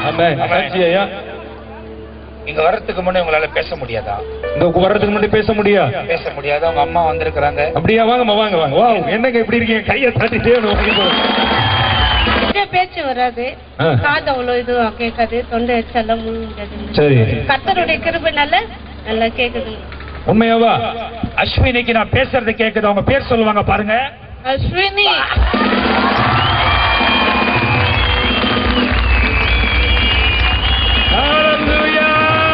ஆமென். சாட்சி ஐயா இங்க வர்றதுக்கு முன்னே உங்களால பேச முடியாதா இந்த வர்றதுக்கு முன்னாடி பேச முடியா பேச முடியாதா உங்க அம்மா வந்திருக்கிறாங்க அப்படியா வாங்கம்மா வாங்க வாங்க வா என்னங்க இப்படி இருக்கீங்க கையை தட்டிட்டே இதே பேச்சு வராது ஆ. காது அவ்வளவு இதுவா கேட்காது தொண்டை எச்செல்லாம் முழு முடியாது சரி கர்த்தருடைய கிருபைனால நல்லா கேக்குதுங்க உண்மையாவா அஸ்வினிக்கு நான் பேசுறது கேக்குது அவங்க பேர் சொல்லுவாங்க பாருங்க அஸ்வினி Hallelujah.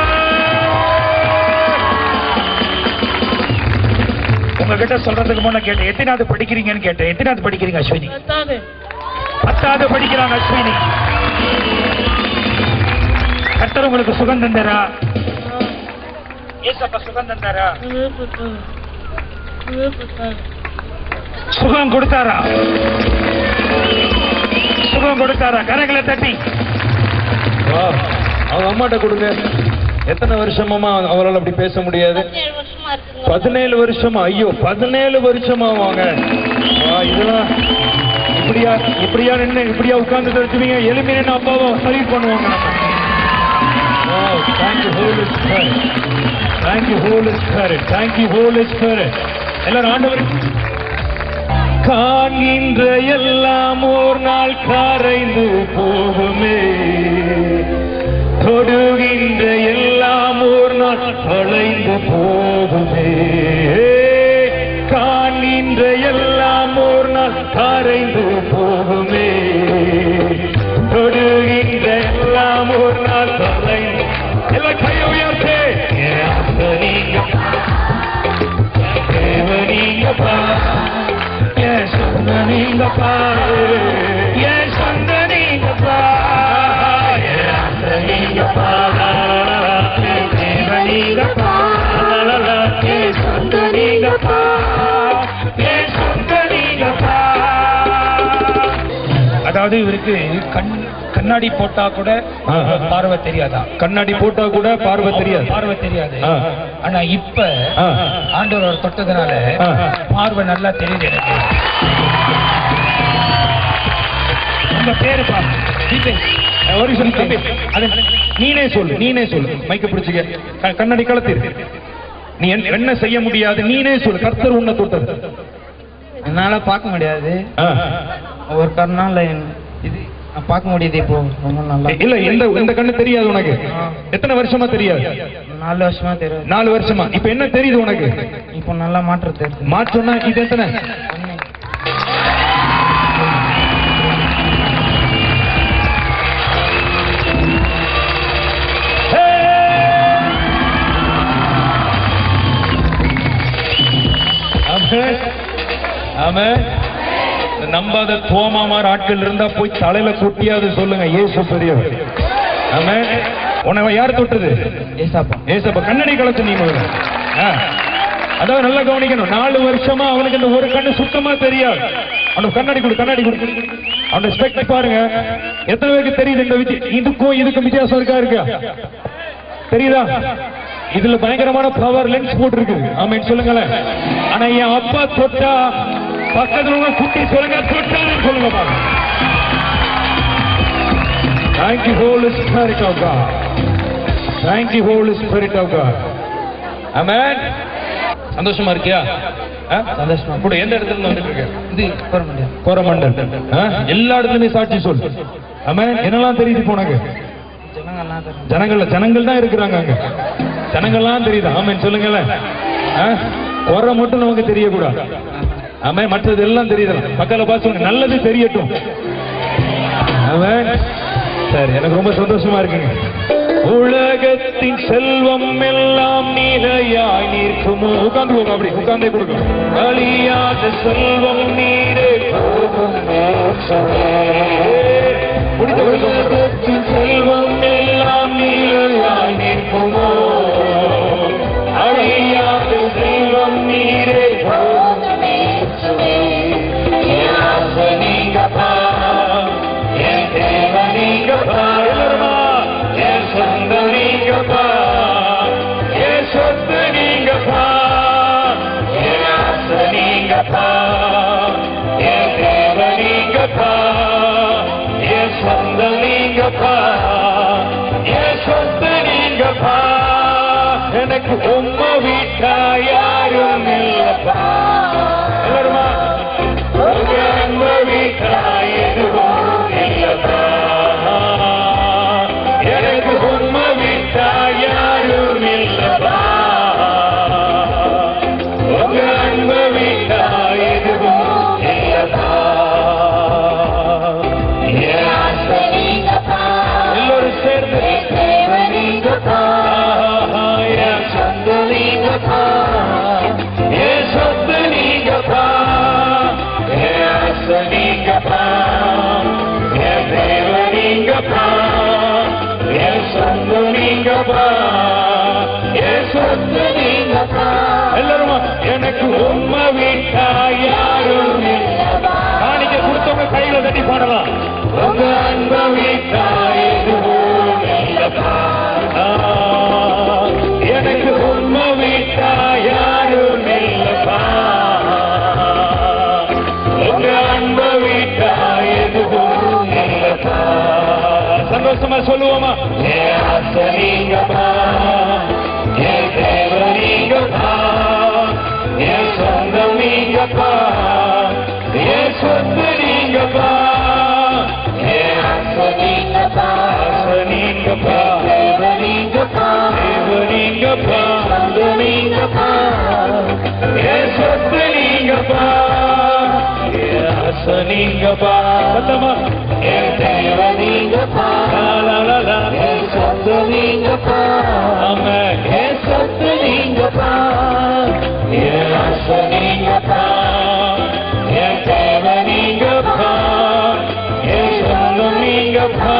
உங்ககிட்ட சொல்றதுக்கு முன்ன கேட்டேன் எத்தனாவது படிக்கிறீங்கன்னு கேட்டேன் எத்தனாவது படிக்கிறீங்க அஸ்வினி பத்தாவது. பத்தாவது படிக்கிறாங்க அஸ்வினி கர்த்தர் உங்களுக்கு சுகம் தந்தாரா ஆ. ஏசப்பா சுகம் தந்தாரா விழுப்புரம். விழுப்புரம். சுகம் கொடுத்தாரா சுகம் கொடுத்தாரா கரங்களை தட்டி வா, அவங்க அம்மாட்ட கொடுங்க எத்தனை வருஷமாமா அவரால் அப்படி பேச முடியாது பதினேழு வருஷமா இருக்குங்க பதினேழு வருஷமா ஐயோ பதினேழு வருஷமா வாங்க வா, இதெல்லாம் இப்படியா இப்படியா நின்று இப்படியா உட்கார்ந்து வச்சுவீங்க எலும்பி நின்று அப்பாவை சரி பண்ணுவாங்க thank you holy spirit thank you holy spirit thank you holy spirit எல்லாரும் ஆண்டவர் காண்கின்ற எல்லாம் ஒரு நாள் கரைந்து போகுமே தொடுகின்ற எல்லாம் ஒரு நாள் தொலைந்து போகுமே காண்கின்ற எல்லாம் ஒரு நாள் கரைந்து போகுமே தொடுகின்ற எல்லாம் ஒரு நாள் தொலைந்து எல்லாம் கையை உயர்த்தே என் ஆசை நீங்க என் தேவை நீங்கப்பா என் சொந்த நீங்கப்பா என் சொந்த நீங்கப்பா என் ஆசை நீங்கப்பா என் தேவை நீங்கப்பா என் சொந்த நீங்கப்பா என் சொந்த நீங்கப்பா அதாவது இவருக்கு கண் கண்ணாடி போட்டா கூட ஆ, ஆ. பார்வை தெரியாதா கண்ணாடி போட்டா கூட பார்வை தெரியாது பார்வை தெரியாது ஆ. ஆனா இப்ப ஆ. ஆண்டவர் அவர் தொட்டதுனால ஆ. பார்வை நல்லா தெரியுது எனக்கு உங்க பேரு பாருங்க தீபேஷ். ஒரு நிமிஷம் தம்பி. அது நீனே சொல்லு நீனே சொல்லு மைக்க பிடிச்சுக்க க- கண்ணாடி கலத்திரு நீ என்ன- என்ன செய்ய முடியாது நீனே சொல்லு கர்த்தர் உன்னை தொட்டது என்னால பார்க்க முடியாது ஆ. ஒரு கருணால இது நான் பார்க்க முடியுது இப்போ ரொம்ப நல்லா இல்ல இந்த இந்த கண்ணு தெரியாது உனக்கு எத்தனை வருஷமா தெரியாது நாலு வருஷமா தெரியும் நாலு வருஷமா இப்ப என்ன தெரியுது உனக்கு இப்போ நல்லா மாற்றம் தெரியுது மாற்றம்னா இது எத்தனை ஆமென். ஆமென். இந்த நம்பாத தோமாமார் ஆட்கள் இருந்தா போய் தலையில கொட்டியாவது சொல்லுங்க இயேசு பெரியவர் ஆமென். உன்னை யார் தொட்டது ஏசாப்பா ஏசப்பா கண்ணடி கலத்து நீ முதல்ல ஆ. அதாவது நல்லா கவனிக்கணும் நாலு வருஷமா அவனுக்கு இந்த ஒரு கண்ணு சுத்தமா தெரியாது அவனுக்கு கண்ணாடி கொடு கண்ணாடி கொடு அவன ஸ்பெக்ட் பாருங்க எத்தனை பேருக்கு தெரியுது இந்த வித்தி இதுக்கும் இதுக்கும் வித்தியாசம் இருக்கா இருக்கா தெரியுதா இதுல பயங்கரமான பவர் லென்ஸ் போட்டுருக்கு ஆமென் சொல்லுங்களேன் ஆனா என் அப்பா தொட்டா பக்கத்துல உள்ள குட்டி சொல்லுங்க தொட்டான்னு சொல்லுங்க பாருங்க Thank you, Holy Spirit of God. Thank you, Holy Spirit of God. Amen. சந்தோஷமா இருக்கியா ஆ? சந்தோஷமா. கூட எந்த இடத்துல இருந்து வந்துட்டு இருக்க இது போற முடியாது கோரமண்டல் ஆ? எல்லா இடத்துலயுமே சாட்சி சொல் ஆமென் என்னெல்லாம் தெரியுது இப்போ உனக்கு ஜனங்கள்லாம் தெரியும் ஜனங்கள்ல ஜனங்கள் தான் இருக்கிறாங்க அங்க ஜனங்கள்லாம் தெரியுது ஆமென் சொல்லுங்களேன் ஆ? குறை மட்டும் நமக்கு தெரியக்கூடாது ஆமென் மற்றது எல்லாம் தெரியுது மக்களை பார்த்து சொல்லுங்க, நல்லது தெரியட்டும் ஆமென் சரி எனக்கு ரொம்ப சந்தோஷமா இருக்குங்க உலகத்தின் செல்வம் எல்லாம் நீரையாய் நிற்குமோ உட்கார்ந்து போங்க அப்படி உட்கார்ந்தே கொடுக்கும் அழியாத செல்வம் நீரே போகும் மோட்சமே. உலகத்தின் செல்வம் எல்லாம் நீரையாய் நிற்குமோ அழியாத செல்வம் நீரே போகும் மோட்சமே. என் ஆசை நீங்கப்பா, என் தேவை நீங்கப்பா. எல்லாருமா, என் சொந்தம் நீங்கப்பா, என் சொத்து நீங்கப்பா, என் ஆசை நீங்கப்பா, என் தேவை நீங்கப்பா, என் சொந்தம் நீங்கப்பா, எனக்கு உம்ம வீட்டா யாரும் இல்லப்பா எல்லாருமா உங்க அன்பு வீட்டா எதுவும் இல்லப்பா எனக்கு உம்ம வீட்டா யாரும் இல்லப்பா உங்க அன்பு வீட்டா எதுவும் இல்லப்பா என் ஆசை எல்லோரும் சேர்ந்து ஆஹா, என் சொந்த நீங்கப்பா என் சொத்து நீங்கப்பா என் ஆசை நீங்கப்பா என் தேவ நீங்கப்பா என் சொந்த நீங்கப்பா என் சொத்து நீங்கப்பா எல்லாருமா எனக்கு உண்மை வீட்டா யாரும் இல்லப்பா. காணிக்க கொடுத்தவங்க கையில தட்டி பாடலாம் உங்க அன்ப வீட்டா எதுவும் இல்லப்பா ஆ, எனக்கு உண்மை வீட்டா யாரும் இல்லப்பா உங்க அன்ப வீட்டா எதுவும் இல்லப்பா சந்தோஷமா சொல்லுவோமா ஏ ஆசை நீங்கப்பா ஏ தேவ நீங்கப்பா ஏ சொந்தம் நீங்கப்பா ஏ சொத்து நீங்கப்பா ஏ ஆசை நீங்கப்பா ஆசை நீங்கப்பா தேவ நீங்கப்பா தேவ நீங்கப்பா சொந்த நீங்கப்பா ஏ சொத்து நீங்கப்பா ஏ ஆசை நீங்கப்பா சத்தமா ஏ தேவ நீங்கப்பா லா லா லா லா ஏ சொத்து நீங்கப்பா ஆமே ஏ சொத்து நீங்கப்பா ஏ ஆசை நீங்கப்பா ஏ தேவ நீங்கப்பா ஏ சொந்தம் நீங்கப்பா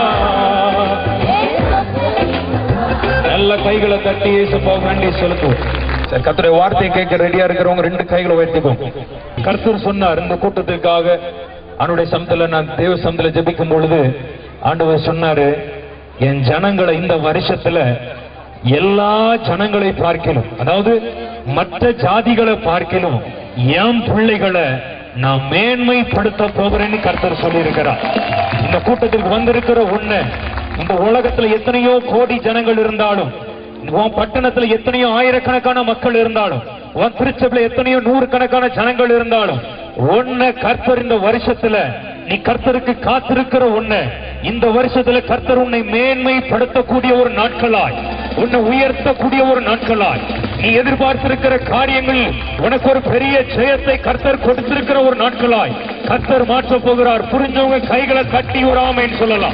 நல்ல கைகளை தட்டி இயேசுப்பா நன்றி செலுத்துவோம் சரி கர்த்தருடைய வார்த்தையை கேட்க ரெடியா இருக்கிறவங்க ரெண்டு கைகளை உயர்த்திப்போம் கர்த்தர் சொன்னார் இந்த கூட்டத்திற்காக அவனுடைய சமத்துல நான் தேவ சமத்துல ஜெபிக்கும் பொழுது ஆண்டவர் சொன்னாரு என் ஜனங்களை இந்த வருஷத்துல எல்லா ஜனங்களை பார்க்கலும் அதாவது மற்ற ஜாதிகளை பார்க்கலும் என் பிள்ளைகளை நான் மேன்மைப்படுத்த போகிறேன்னு கர்த்தர் சொல்லியிருக்கிறார் இந்த கூட்டத்திற்கு வந்திருக்கிற ஒண்ணு இந்த உலகத்துல எத்தனையோ கோடி ஜனங்கள் இருந்தாலும் உன் பட்டணத்துல எத்தனையோ ஆயிரக்கணக்கான மக்கள் இருந்தாலும் உன் திருச்சபையில எத்தனையோ நூறுக்கணக்கான ஜனங்கள் இருந்தாலும் ஒன்ன கர்த்தர் இந்த வருஷத்துல நீ கர்த்தருக்கு காத்திருக்கிற ஒண்ணு இந்த வருஷத்துல கர்த்தர் உன்னை மேன்மைப்படுத்தக்கூடிய ஒரு நாட்களாய் உன்னை உயர்த்தக்கூடிய ஒரு நாட்களாய் நீ எதிர்பார்த்திருக்கிற காரியங்கள் உனக்கு ஒரு பெரிய ஜெயத்தை கர்த்தர் கொடுத்திருக்கிற ஒரு நாட்களாய் கர்த்தர் மாற்றப் போகிறார் புரிஞ்சவங்க கைகளை கட்டி ஒரு ஆமைன்னு சொல்லலாம்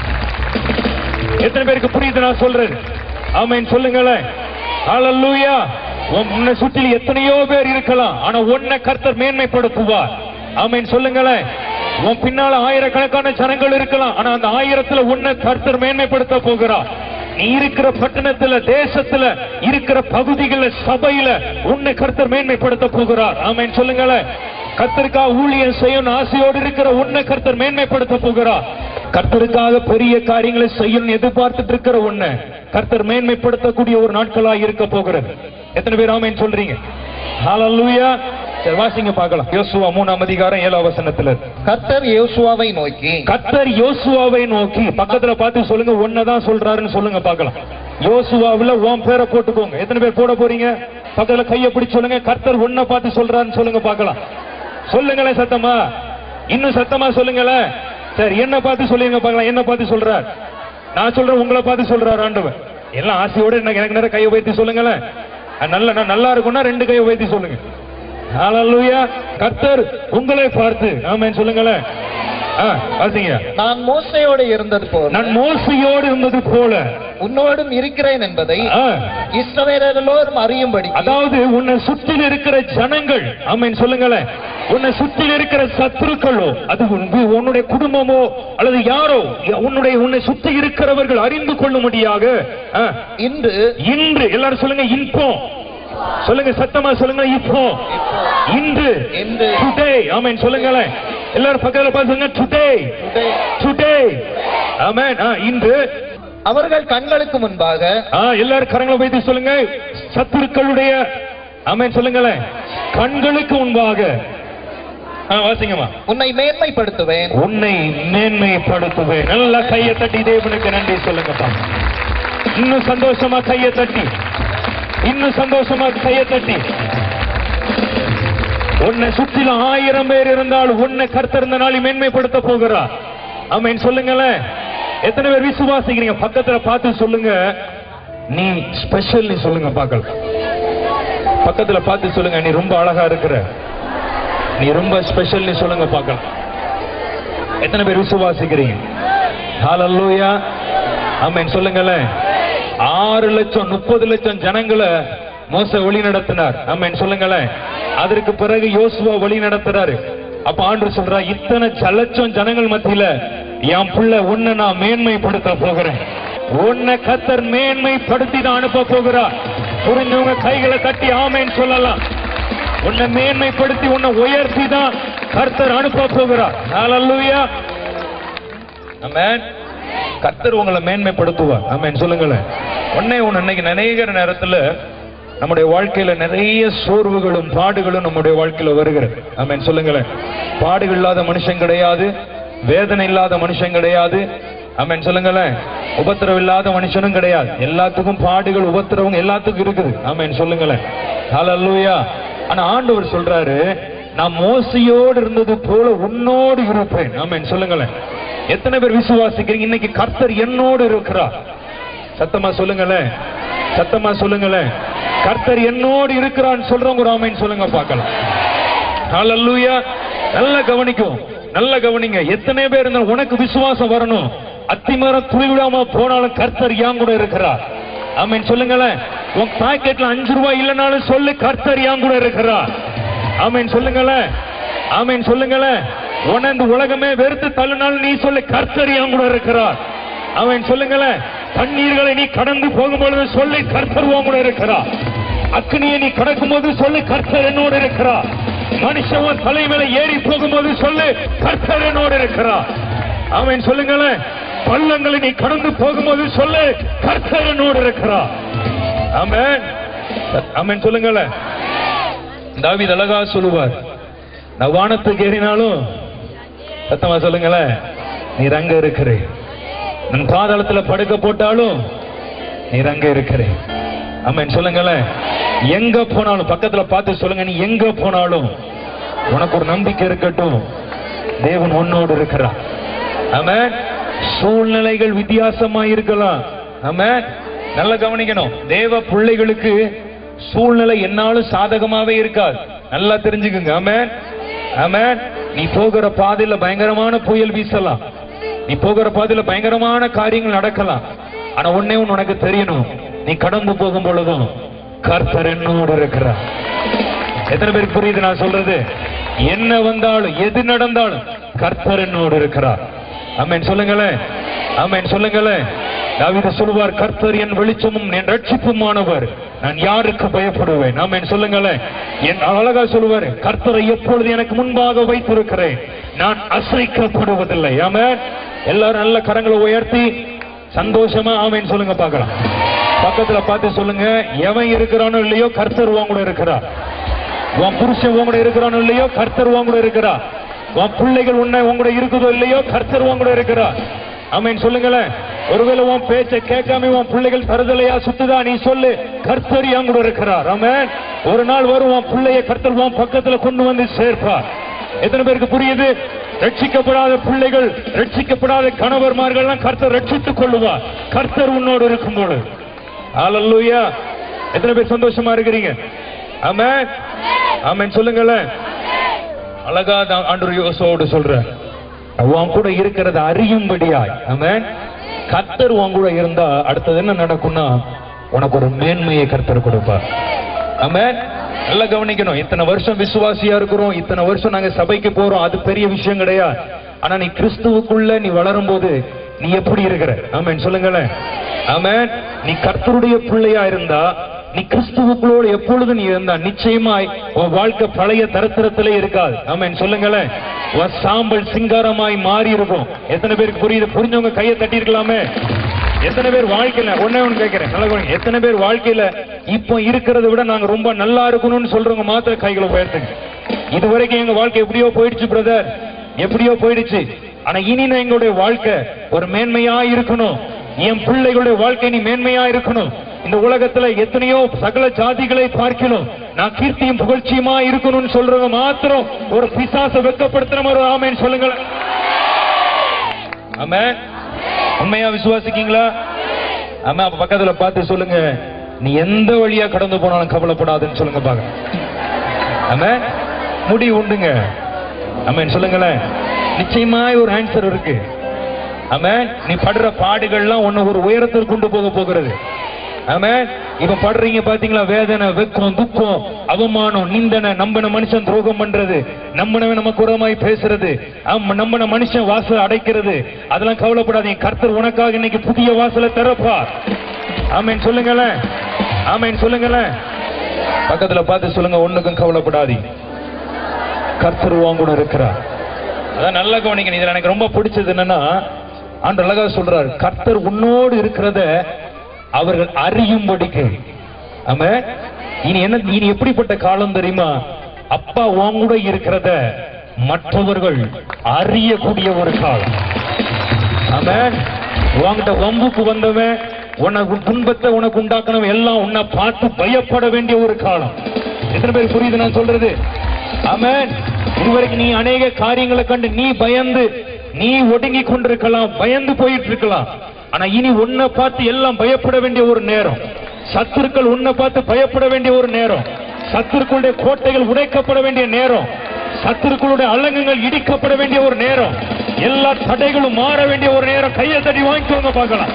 எத்தனை பேருக்கு புரியுது நான் சொல்றேன் ஆமைன்னு சொல்லுங்களேன் ஹalleluya உன் முன்ன சுற்றில் எத்தனையோ பேர் இருக்கலாம் ஆனா உன்னை கர்த்தர் மேன்மைப்படுத்துவார் ஆமைன்னு சொல்லுங்களேன் உன் பின்னால ஆயிரக்கணக்கான ஜனங்கள் இருக்கலாம் ஆனா அந்த ஆயிரத்துல உன்னை கர்த்தர் மேன்மைப்படுத்த போகிறார் நீ இருக்கிற பட்டணத்துல தேசத்துல இருக்கிற பகுதிகள சபையில உன்னை கர்த்தர் மேன்மைப்படுத்த போகிறார் ஆமைன்னு சொல்லுங்களேன் கர்த்தருக்காக ஊழியம் செய்யணும் ஆசையோடு இருக்கிற உன்னை கர்த்தர் மேன்மைப்படுத்த போகிறார் கர்த்தருக்காக பெரிய காரியங்களை செய்யணும் எதிர்பார்த்துட்டு இருக்கிற ஒண்ணு கர்த்தர் மேன்மைப்படுத்தக்கூடிய ஒரு நாட்களா இருக்க போகிறது எத்தனை பேர் ஆமைன்னு சொல்றீங்க ஹalleluya சரி வாசிங்க பார்க்கலாம் யோசுவா மூணாம் அதிகாரம் ஏழாம் வசனத்துல இருக்கு. கர்த்தர் யோசுவாவை நோக்கி கர்த்தர் யோசுவாவை நோக்கி பக்கத்துல பார்த்து சொல்லுங்க ஒன்னதான் சொல்றாருன்னு சொல்லுங்க பார்க்கலாம் யோசுவாவுல உன் பேரை போட்டுக்கோங்க எத்தனை பேர் போட போறீங்க பக்கத்துல கையை பிடிச்சு சொல்லுங்க கர்த்தர் ஒன்ன பார்த்து சொல்றாருன்னு சொல்லுங்க பார்க்கலாம் சொல்லுங்களேன் சத்தமா இன்னும் சத்தமா சொல்லுங்களேன் சரி என்ன பார்த்து சொல்லுங்க பார்க்கலாம் என்ன பார்த்து சொல்றார் நான் சொல்றேன் உங்களை பார்த்து சொல்றாரு ஆண்டவன் எல்லாம் ஆசையோட எனக்கு எனக்கு நேரம் கையை உயர்த்தி சொல்லுங்களேன் அது நல்ல நான் நல்லா இருக்கும்னா ரெண்டு கையை உயர்த்தி சொல்லுங்க ஹalleluya கர்த்தர் உங்களை பார்த்து ஆமென் சொல்லுங்களேன் ஆ, வாசிங்க நான் மோசையோடு இருந்தது போல நான் மோசையோடு இருந்தது போல உன்னோடும் இருக்கிறேன் என்பதை ஆ, இஸ்ரவேலர் எல்லோரும் அறியும்படி அதாவது உன்னை சுற்றில் இருக்கிற ஜனங்கள் ஆமென் சொல்லுங்களேன் உன்னை சுற்றில் இருக்கிற சத்துருக்களோ அது உன்- உன்னுடைய குடும்பமோ அல்லது யாரோ உன்னுடைய உன்னை சுற்றி இருக்கிறவர்கள் அறிந்து கொள்ளும்படியாக ஆ, இன்று இன்று எல்லாரும் சொல்லுங்க இப்போ சொல்லுங்க சத்தமா சொல்லுங்க இப்போ இன்று இன்று. டுடே ஆமென் சொல்லுங்களேன் எல்லாரும் பக்கத்துல பாருங்க டுடே today டுடே ஆமென் ஆ, இன்று அவர்கள் கண்களுக்கு முன்பாக ஆ, எல்லாரும் கரங்களை வைத்து சொல்லுங்க சத்துருக்களுடைய ஆமென் சொல்லுங்களேன் கண்களுக்கு முன்பாக ஆ, வாசிங்கம்மா உன்னை மேன்மைப்படுத்துவேன் உன்னை மேன்மைப்படுத்துவேன் நல்லா கையை தட்டி தேவனுக்கு நன்றி சொல்லுங்கப்பா இன்னும் சந்தோஷமா கையை தட்டி இன்னும் சந்தோஷமா கைய தட்டி உன்னை சுற்றிலும் ஆயிரம் பேர் இருந்தாலும் உன்னை கர்த்தர் இந்த நாளை மேன்மைப்படுத்த போகிறார் ஆமென் சொல்லுங்களேன் எத்தனை பேர் விசுவாசிக்கிறீங்க பக்கத்துல பார்த்து சொல்லுங்க நீ ஸ்பெஷல் நீ சொல்லுங்க பார்க்கலாம் பக்கத்துல பார்த்து சொல்லுங்க நீ ரொம்ப அழகா இருக்கிற நீ ரொம்ப ஸ்பெஷல் நீ சொல்லுங்க பார்க்கலாம் எத்தனை பேர் விசுவாசிக்கிறீங்க ஹalleluya ஆமென் சொல்லுங்களேன் ஆறு லட்சம் முப்பது லட்சம் ஜனங்களை மோச வழி நடத்தினார் ஆமென் சொல்லுங்களேன் அதற்கு பிறகு யோசுவா வழி நடத்துறாரு அப்ப ஆண்டு சொல்றா இத்தனை லட்சம் ஜனங்கள் மத்தியில என் புள்ள உன்னை நான் மேன்மைப்படுத்த போகிறேன் உன்னை கத்தர் மேன்மைப்படுத்தி தான் அனுப்ப போகிறார் புரிஞ்சவங்க கைகளை தட்டி ஆமேன்னு சொல்லலாம் உன்னை மேன்மைப்படுத்தி உன்னை உயர்த்தி தான் கர்த்தர் அனுப்ப போகிறார் ஹalleluya ஆமென் கர்த்தர் உங்களை மேன்மைப்படுத்துவார் ஆமென் சொல்லுங்களேன் உன்னை உன் இன்னைக்கு அநேக நேரத்துல நம்முடைய வாழ்க்கையில நிறைய சோர்வுகளும் பாடுகளும் நம்முடைய வாழ்க்கையில வருகிறது ஆமென் சொல்லுங்களேன் பாடுகள் இல்லாத மனுஷன் கிடையாது வேதனை இல்லாத மனுஷன் கிடையாது ஆமென் சொல்லுங்களேன் உபத்திரவம் இல்லாத மனுஷனும் கிடையாது எல்லாத்துக்கும் பாடுகள் உபத்திரவம் எல்லாத்துக்கும் இருக்குது ஆமென் சொல்லுங்களேன் ஹalleluya ஆனா ஆண்டவர் சொல்றாரு நான் மோசையோடு இருந்தது போல உன்னோடு இருப்பேன் ஆமென் சொல்லுங்களேன் எத்தனை பேர் விசுவாசிக்கிறீங்க இன்னைக்கு கர்த்தர் என்னோடு இருக்கிறார் சத்தமா சொல்லுங்களேன் சத்தமா சொல்லுங்களேன் கர்த்தர் என்னோடு இருக்கிறான்னு சொல்றவங்க ஒரு ஆமென் சொல்லுங்க பார்க்கலாம் ஹalleluya நல்லா கவனிக்கும் நல்லா கவனிங்க எத்தனை பேர் இருந்தாலும் உனக்கு விசுவாசம் வரணும் அத்திமரம் துளிவிடாம போனாலும் கர்த்தர் ஏன் கூட இருக்கிறார் ஆமென் சொல்லுங்களேன் உன் பாக்கெட்ல அஞ்சு ரூபாய் இல்லைனாலும் சொல்லு கர்த்தர் ஏன் கூட இருக்கிறார் ஆமென் சொல்லுங்களேன் ஆமென் சொல்லுங்களேன் உன இந்த உலகமே வெறுத்து தள்ளினாலும் நீ சொல்லு கர்த்தர் ஏன் கூட இருக்கிறார் அவன் சொல்லுங்களேன் தண்ணீர்களை நீ கடந்து போகும்பொழுது சொல்லி கர்த்தர் உன் கூட இருக்கிறார் அக்னியை நீ கடக்கும் போது சொல்லு கர்த்தர் என்னோடு இருக்கிறார் மனுஷன் உன் தலை மேல ஏறி போகும்போது சொல்லு கர்த்தர் என்னோடு இருக்கிறார் அவன் சொல்லுங்களேன் பள்ளங்களை நீ கடந்து போகும்போது சொல்லு கர்த்தர் என்னோடு இருக்கிறார் ஆமென் ஆமென் சொல்லுங்களேன் தாவீது அழகா சொல்லுவார் நான் வானத்துக்கு ஏறினாலும் சத்தமா சொல்லுங்களேன் நீர் அங்க இருக்கிறே நான் பாதாளத்துல படுக்க போட்டாலும் நீர் அங்க இருக்கிறே ஆமென் சொல்லுங்களேன் எங்க போனாலும் பக்கத்துல பார்த்து சொல்லுங்க நீ எங்க போனாலும் உனக்கு ஒரு நம்பிக்கை இருக்கட்டும் தேவன் உன்னோடு இருக்கிறார் ஆமென் சூழ்நிலைகள் வித்தியாசமா இருக்கலாம் ஆமென் நல்லா கவனிக்கணும் தேவ பிள்ளைகளுக்கு சூழ்நிலை என்னாலும் சாதகமாவே இருக்காது நல்லா தெரிஞ்சுக்குங்க ஆமென் ஆமென் நீ போகிற பாதையில பயங்கரமான புயல் வீசலாம் நீ போகிற பாதையில பயங்கரமான காரியங்கள் நடக்கலாம் ஆனா ஒண்ணே ஒண்ணு உனக்கு தெரியணும் நீ கடந்து போகும் பொழுதும் கர்த்தர் என்னோடு இருக்கிறார் எத்தனை பேருக்கு புரியுது நான் சொல்றது என்ன வந்தாலும் எது நடந்தாலும் கர்த்தர் என்னோடு இருக்கிறார் ஆமென் சொல்லுங்களேன் ஆமென் சொல்லுங்களேன் தாவீது சொல்லுவார் கர்த்தர் என் வெளிச்சமும் என் ரட்சிப்புமானவர் நான் யாருக்கு பயப்படுவேன் ஆமென் சொல்லுங்களேன் என் அழகா சொல்லுவார் கர்த்தரை எப்பொழுது எனக்கு முன்பாக வைத்திருக்கிறேன் நான் அசைக்கப்படுவதில்லை ஆமென் எல்லாரும் நல்ல கரங்களை உயர்த்தி சந்தோஷமா ஆமென் சொல்லுங்க பார்க்கலாம் பக்கத்துல பார்த்து சொல்லுங்க எவன் இருக்கிறானோ இல்லையோ கர்த்தர் உன் கூட இருக்கிறார் உன் புருஷன் உன் கூட இருக்கிறானோ இல்லையோ கர்த்தர் உன் கூட இருக்கிறார் உன் பிள்ளைகள் உன்னை உன் கூட இருக்குதோ இல்லையோ கர்த்தர் உன் கூட இருக்கிறார் ஆமென் சொல்லுங்களேன் ஒருவேளை உன் பேச்சை கேட்காம உன் பிள்ளைகள் தருதலையா சுத்துதா நீ சொல்லு கர்த்தர் என் கூட இருக்கிறார் ஆமென் ஒரு நாள் வரும் உன் பிள்ளைய கர்த்தர் உன் பக்கத்துல கொண்டு வந்து சேர்ப்பார் எத்தனை பேருக்கு புரியுது ரட்சிக்கப்படாத பிள்ளைகள் ரட்சிக்கப்படாத கணவர்மார்கள்லாம் கர்த்தர் ரட்சித்துக் கொள்ளுவார் கர்த்தர் உன்னோடு இருக்கும் பொழுது ஹalleluya எத்தனை பேர் சந்தோஷமா இருக்கிறீங்க ஆமென் ஆமென் சொல்லுங்களேன் அழகா தான் ஆண்டவர் யோசோடு சொல்ற உன் கூட இருக்கிறத அறியும்படியாய் ஆமென் கர்த்தர் உன் கூட இருந்தா அடுத்தது என்ன நடக்கும்னா உனக்கு ஒரு மேன்மையை கர்த்தர் கொடுப்பார் ஆமென் நல்லா கவனிக்கணும் இத்தனை வருஷம் விசுவாசியா இருக்கிறோம் இத்தனை வருஷம் நாங்க சபைக்கு போறோம் அது பெரிய விஷயம் கிடையாது ஆனா நீ கிறிஸ்துவுக்குள்ள நீ வளரும் போது நீ எப்படி இருக்கிற ஆமென் சொல்லுங்களேன் ஆமென் நீ கர்த்தருடைய பிள்ளையா இருந்தா நீ கிறிஸ்துவுக்குள்ளோடு எப்பொழுது நீ இருந்தா நிச்சயமாய் உன் வாழ்க்கை பழைய தரத்திரத்திலே இருக்காது ஆமென் சொல்லுங்களேன் உன் சாம்பல் சிங்காரமாய் மாறி இருக்கும் எத்தனை பேருக்கு புரியுது புரிஞ்சவங்க கையை தட்டி இருக்கலாமே எத்தனை பேர் வாழ்க்கையில ஒண்ணே ஒண்ணு கேட்கிறேன் நல்லா கவனிங்க. எத்தனை பேர் வாழ்க்கையில இப்போ இருக்கிறத விட நாங்க ரொம்ப நல்லா இருக்கணும்னு சொல்றவங்க மாத்திர கைகளை உயர்த்துங்க இது வரைக்கும் எங்க வாழ்க்கை எப்படியோ போயிடுச்சு பிரதர் எப்படியோ போயிடுச்சு ஆனா இனி நான் எங்களுடைய வாழ்க்கை ஒரு மேன்மையா இருக்கணும் என் பிள்ளைகளுடைய வாழ்க்கை நீ மேன்மையா இருக்கணும் இந்த உலகத்துல எத்தனையோ சகல ஜாதிகளை பார்க்கணும் நான் கீர்த்தியும் புகழ்ச்சியுமா இருக்கணும்னு சொல்றவங்க மாத்திரம் ஒரு பிசாச வெக்கப்படுத்துற ஒரு ஆமேன்னு சொல்லுங்களேன் ஆமே உண்மையா விசுவாசிக்கீங்களா ஆமா அப்ப பக்கத்துல பார்த்து சொல்லுங்க நீ எந்த வழியா கடந்து போனாலும் கவலைப்படாதுன்னு சொல்லுங்க பாக்க ஆமா முடிவு உண்டுங்க ஆமென் சொல்லுங்களேன் நிச்சயமாய் ஒரு ஆன்சர் இருக்கு ஆமென் நீ படுற பாடுகள்லாம் உன்னை ஒரு உயரத்தில் கொண்டு போக போகிறது ஆமென் இப்ப படுறீங்க பாத்தீங்களா வேதனை வெக்கம் துக்கம் அவமானம் நிந்தனை நம்பின மனுஷன் துரோகம் பண்றது நம்பினவன் நமக்கு உரமாய் பேசுறது ஆமா, நம்பின மனுஷன் வாசல் அடைக்கிறது அதெல்லாம் கவலைப்படாதீங்க கர்த்தர் உனக்காக இன்னைக்கு புதிய வாசலை திறப்பார் ஆமென் சொல்லுங்களேன் ஆமென் சொல்லுங்களேன் பக்கத்துல பார்த்து சொல்லுங்க ஒண்ணுக்கும் கவலைப்படாதீங்க கர்த்தர் உன் கூட இருக்கிறார் அதான் நல்லா கவனிக்கணும் இதுல எனக்கு ரொம்ப பிடிச்சது என்னன்னா ஆண்டு அழகா சொல்றார் கர்த்தர் உன்னோடு இருக்கிறத அவர்கள் அறியும்படிக்கு ஆமா இனி என்ன இனி எப்படிப்பட்ட காலம் தெரியுமா அப்பா உன் கூட இருக்கிறத மற்றவர்கள் அறியக்கூடிய ஒரு காலம் ஆமென் உன்கிட்ட வம்புக்கு வந்தவன் உனக்கு துன்பத்தை உனக்கு உண்டாக்கணும் எல்லாம் உன்னை பார்த்து பயப்பட வேண்டிய ஒரு காலம் எத்தனை பேர் புரியுது நான் சொல்றது ஆமென் இதுவரைக்கும் நீ அநேக காரியங்களை கண்டு நீ பயந்து நீ ஒடுங்கி கொண்டிருக்கலாம் பயந்து போயிட்டு இருக்கலாம் ஆனா இனி உன்னை பார்த்து எல்லாம் பயப்பட வேண்டிய ஒரு நேரம் சத்துருக்கள் உன்னை பார்த்து பயப்பட வேண்டிய ஒரு நேரம் சத்துருக்களுடைய கோட்டைகள் உடைக்கப்பட வேண்டிய நேரம் சத்துருக்களுடைய அலங்கங்கள் இடிக்கப்பட வேண்டிய ஒரு நேரம் எல்லா தடைகளும் மாற வேண்டிய ஒரு நேரம் கையை தட்டி வாங்கிக்கோங்க பார்க்கலாம்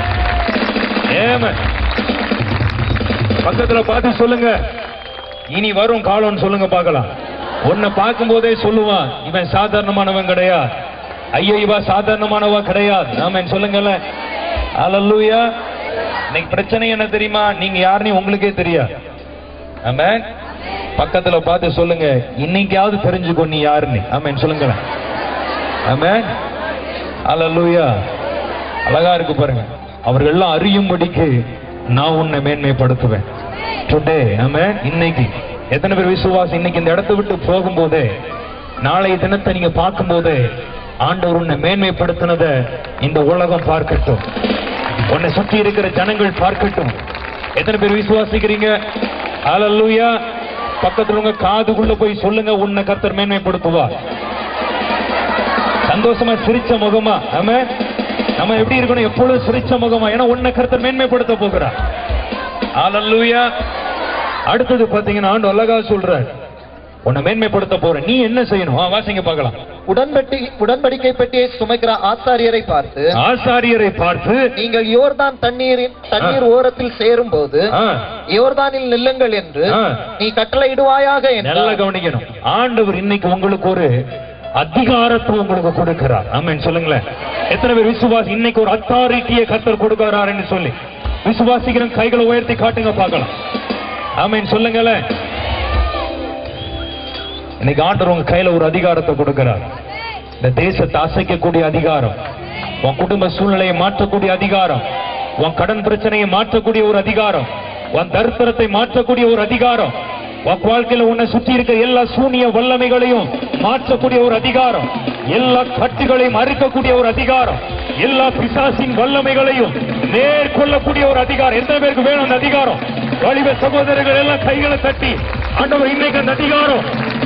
ஏம பக்கத்துல பார்த்து சொல்லுங்க இனி வரும் காலம்னு சொல்லுங்க பார்க்கலாம் உன்னை பார்க்கும் போதே சொல்லுவான் இவன் சாதாரணமானவன் கிடையாது ஐயோ இவா சாதாரணமானவா கிடையாது ஆமென் சொல்லுங்களேன் அல்லூயா இன்னைக்கு பிரச்சனை என்ன தெரியுமா நீங்க யாருன்னு உங்களுக்கே தெரியாது ஆமென் பக்கத்துல பார்த்து சொல்லுங்க இன்னைக்காவது தெரிஞ்சுக்கோ நீ யாருன்னு ஆமென் சொல்லுங்களேன் ஆமென் அல்லூயா அழகா இருக்கு பாருங்க அவர்கள் எல்லாம் அறியும்படிக்கு நான் உன்னை மேன்மைப்படுத்துவேன் டுடே ஆமென் இன்னைக்கு எத்தனை பேர் விசுவாசம் இன்னைக்கு இந்த இடத்தை விட்டு போகும்போதே நாளைய தினத்தை நீங்க பார்க்கும்போதே ஆண்டவர் உன்னை மேன்மைப்படுத்தினத இந்த உலகம் பார்க்கட்டும் உன்னை சுற்றி இருக்கிற ஜனங்கள் பார்க்கட்டும் எத்தனை பேர் விசுவாசிக்கிறீங்க அல்லூயா பக்கத்துல உங்க காதுக்குள்ள போய் சொல்லுங்க உன்னை கர்த்தர் மேன்மைப்படுத்துவார் சந்தோஷமா சிரிச்ச முகமா ஆமா நம்ம எப்படி இருக்கணும் எப்பொழுதும் சிரிச்ச முகமா ஏன்னா உன்னை கருத்தை மேன்மைப்படுத்த போகிறார் ஹalleluya அடுத்தது பாத்தீங்கன்னா ஆண்டு அழகா சொல்றார் உன்னை மேன்மைப்படுத்த போற நீ என்ன செய்யணும் ஆ, வாசிங்க பார்க்கலாம் உடன்பட்டி உடன்படிக்கை பெட்டியை சுமைக்கிற ஆசாரியரை பார்த்து ஆசாரியரை பார்த்து நீங்கள் யோர்தான் தண்ணீரின் தண்ணீர் ஓரத்தில் சேரும்போது ஆ, யோர்தானில் நில்லுங்கள் என்று ஆ. நீ கட்டளையிடுவாயாக நல்லா என்றார் கவனிக்கணும் ஆண்டவர் இன்னைக்கு உங்களுக்கு ஒரு அதிகாரத்தை உங்களுக்கு கொடுக்கிறார் ஆமென் சொல்லுங்களேன் எத்தனை பேர் விசுவாசி இன்னைக்கு ஒரு அத்தாரிட்டியை கத்தர் கொடுக்கிறாருன்னு சொல்லி விசுவாசிக்கிற கைகளை உயர்த்தி காட்டுங்க பார்க்கலாம் ஆமென் சொல்லுங்களேன் இன்னைக்கு ஆண்டவர் உங்க கையில ஒரு அதிகாரத்தை கொடுக்கிறார் இந்த தேசத்தை அசைக்கக்கூடிய அதிகாரம் உன் குடும்ப சூழ்நிலையை மாற்றக்கூடிய அதிகாரம் உன் கடன் பிரச்சனையை மாற்றக்கூடிய ஒரு அதிகாரம் உன் தரித்திரத்தை மாற்றக்கூடிய ஒரு அதிகாரம் உன் வாழ்க்கையில உன்னை சுற்றி இருக்கிற எல்லா சூனிய வல்லமைகளையும் மாற்றக்கூடிய ஒரு அதிகாரம் எல்லா கட்டுகளையும் அறுக்கக்கூடிய ஒரு அதிகாரம் எல்லா பிசாசின் வல்லமைகளையும் நேர்கொள்ளக்கூடிய ஒரு அதிகாரம் எத்தனை பேருக்கு வேணும் அந்த அதிகாரம் வலிவ சகோதரர்கள் எல்லாம் கைகளை தட்டி ஆண்டவர் இன்னைக்கு அந்த அதிகாரம்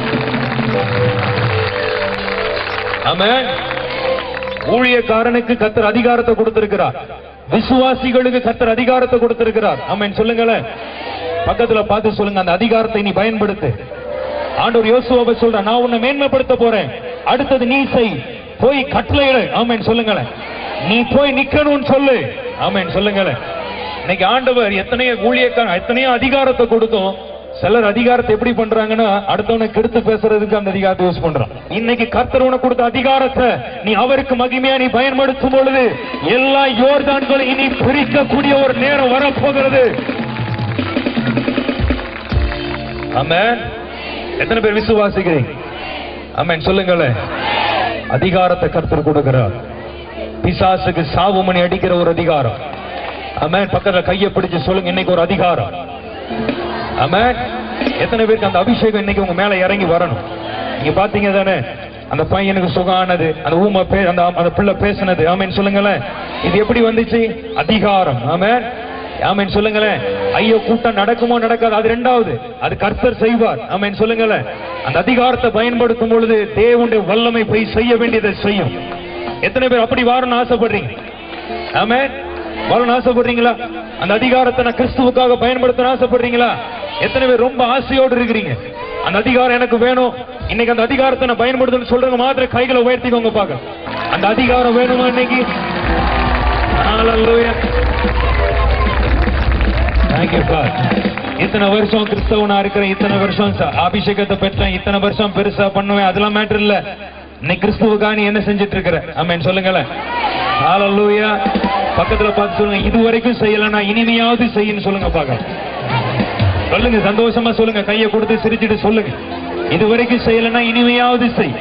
ஆமென் ஊழியக்காரனுக்கு கத்தர் அதிகாரத்தை கொடுத்திருக்கிறார் விசுவாசிகளுக்கு கத்தர் அதிகாரத்தை கொடுத்திருக்கிறார் ஆமென் சொல்லுங்களேன் பக்கத்துல பார்த்து சொல்லுங்க அந்த அதிகாரத்தை நீ பயன்படுத்து ஆண்டவர் யோசுவாவை சொல்ற நான் உன்னை மேன்மைப்படுத்த போறேன் அடுத்தது நீ செய் போய் கட்டளையிடு ஆமென் சொல்லுங்களேன் நீ போய் நிக்கணும்னு சொல்லு ஆமென் சொல்லுங்களேன் இன்னைக்கு ஆண்டவர் எத்தனையோ ஊழியக்காரன் எத்தனையோ அதிகாரத்தை கொடுத்தோம் சிலர் அதிகாரத்தை எப்படி பண்றாங்கன்னா அடுத்தவனை கெடுத்து பேசுறதுக்கு அந்த அதிகாரத்தை யூஸ் பண்றான் இன்னைக்கு கர்த்தர் உனக்கு கொடுத்த அதிகாரத்தை நீ அவருக்கு மகிமையா நீ பயன்படுத்தும் பொழுது எல்லா யோர்தான்களும் இனி பிரிக்கக்கூடிய ஒரு நேரம் வரப்போகிறது ஆமென் எத்தனை பேர் விசுவாசிக்கிறீங்க ஆமென் சொல்லுங்களேன் அதிகாரத்தை கர்த்தர் கொடுக்கிறார் பிசாசுக்கு சாவு மணி அடிக்கிற ஒரு அதிகாரம் ஆமென் பக்கத்துல கையை பிடிச்சு சொல்லுங்க இன்னைக்கு ஒரு அதிகாரம் ஆமென் எத்தனை பேருக்கு அந்த அபிஷேகம் இன்னைக்கு உங்க மேல இறங்கி வரணும் நீங்க பாத்தீங்க தானே அந்த பையனுக்கு சுகானது அந்த ஊமை பே அந்த அந்த பிள்ளை பேசினது ஆமென் சொல்லுங்களேன் இது எப்படி வந்துச்சு அதிகாரம் ஆமென் ஆமென் சொல்லுங்களேன் ஐயோ கூட்டம் நடக்குமோ நடக்காது அது ரெண்டாவது அது கர்த்தர் செய்வார் ஆமென் சொல்லுங்களேன் அந்த அதிகாரத்தை பயன்படுத்தும் பொழுது தேவனுடைய வல்லமை போய் செய்ய வேண்டியதை செய்யும் எத்தனை பேர் அப்படி வாரணும்னு ஆசைப்படுறீங்க ஆமென் வரணும்னு ஆசைப்படுறீங்களா அந்த அதிகாரத்தை நான் கிறிஸ்துவுக்காக பயன்படுத்தணும் ஆசைப்படுறீங்களா எத்தனை பேர் ரொம்ப ஆசையோடு இருக்கிறீங்க அந்த அதிகாரம் எனக்கு வேணும் இன்னைக்கு அந்த அதிகாரத்தை நான் பயன்படுத்தணும்னு சொல்றவங்க மாத்திரம் கைகளை உயர்த்திக்கோங்க பாக்க அந்த அதிகாரம் வேணுமா இன்னைக்கு Hallelujah. Thank you, God. இத்தனை வருஷம் கிறிஸ்தவனா இருக்கிறேன் இத்தனை வருஷம் ச- அபிஷேகத்தை பெற்றேன் இத்தனை வருஷம் பெருசா பண்ணுவேன் அதெல்லாம் மேட்டர் இல்ல இன்னைக்கு கிறிஸ்துவுக்காக நீ என்ன செஞ்சுட்டு இருக்கிற ஆமென் சொல்லுங்களேன் ஹalleluya பக்கத்துல பார்த்து சொல்லுங்க இது வரைக்கும் செய்யலனா இனிமையாவது செய்யுன்னு சொல்லுங்க பார்க்கலாம் சொல்லுங்க சந்தோஷமா சொல்லுங்க கையை கொடுத்து சிரிச்சிட்டு சொல்லுங்க இது வரைக்கும் செய்யலனா இனிமையாவது செய்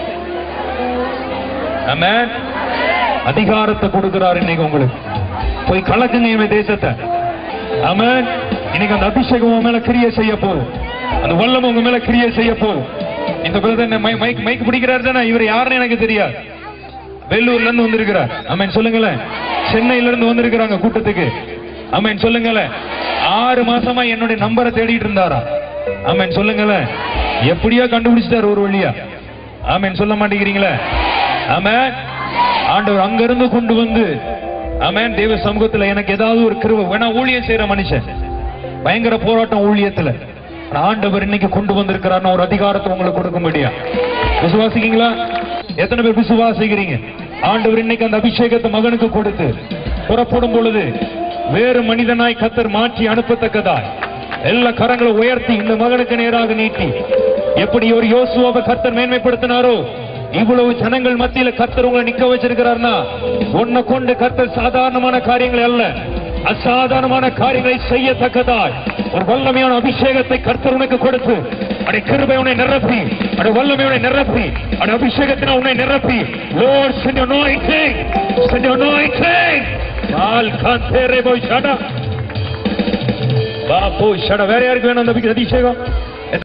ஆமென் அதிகாரத்தை கொடுக்கிறார் இன்னைக்கு உங்களுக்கு போய் கலக்குங்க இவன் தேசத்தை ஆமென் இன்னைக்கு அந்த அபிஷேகம் உங்க மேல கிரியை செய்ய போகுது அந்த வல்லம் உங்க மேல கிரியை செய்ய போகுது இந்த பிரதர் மைக் மைக் பிடிக்கிறார் தானே இவர் யாருன்னு எனக்கு தெரியாது வேலூர்ல இருந்து வந்திருக்கிறார் ஆமென் சொல்லுங்களேன் சென்னையில இருந்து வந்திருக்கிறாங்க கூட்டத்துக்கு ஆமென் சொல்லுங்களேன் ஆறு மாசமா என்னுடைய நம்பரை தேடிட்டு இருந்தாரா ஆமென் சொல்லுங்களேன் எப்படியோ கண்டுபிடிச்சிட்டாரு ஒரு வழியா ஆமென் சொல்ல மாட்டேங்கிறீங்களே ஆமென் ஆண்டவர் அங்க இருந்து கொண்டு வந்து ஆமென் தேவ சமூகத்துல எனக்கு ஏதாவது ஒரு கிருபை வேணா ஊழியம் செய்யற மனுஷன் பயங்கர போராட்டம் ஊழியத்துல ஆனா ஆண்டவர் இன்னைக்கு கொண்டு வந்திருக்கிறார்னு ஒரு அதிகாரத்தை உங்களுக்கு கொடுக்க முடியும் விசுவாசிக்கீங்களா எத்தனை பேர் விசுவாசிக்கிறீங்க ஆண்டவர் இன்னைக்கு அந்த அபிஷேகத்தை மகனுக்கு கொடுத்து புறப்படும் பொழுது வேறு மனிதனாய் கத்தர் மாற்றி அனுப்பத்தக்கதாய் எல்லா கரங்களை உயர்த்தி இந்த மகனுக்கு நேராக நீட்டி எப்படி ஒரு யோசுவாவை கர்த்தர் மேன்மைப்படுத்தினாரோ இவ்வளவு ஜனங்கள் மத்தியில கர்த்தர் உங்களை நிக்க வச்சிருக்கிறார்னா உன்னை கொண்டு கர்த்தர் சாதாரணமான காரியங்கள் அல்ல அசாதாரணமான காரியங்களை செய்யத்தக்கதாய் ஒரு வல்லமையான அபிஷேகத்தை கர்த்தர் உனக்கு கொடுத்து அடை கிருபை உன்னை நிரப்பி அடை வல்லமை உன்னை நிரப்பி அடை அபிஷேகத்தின உன்னை நிரப்பி Lord send your anointing send your anointing பால் காந்தேரே போய் ஷடா பாப்போ ஷடா வேற யாருக்கு வேணும் அந்த அபிஷேகம்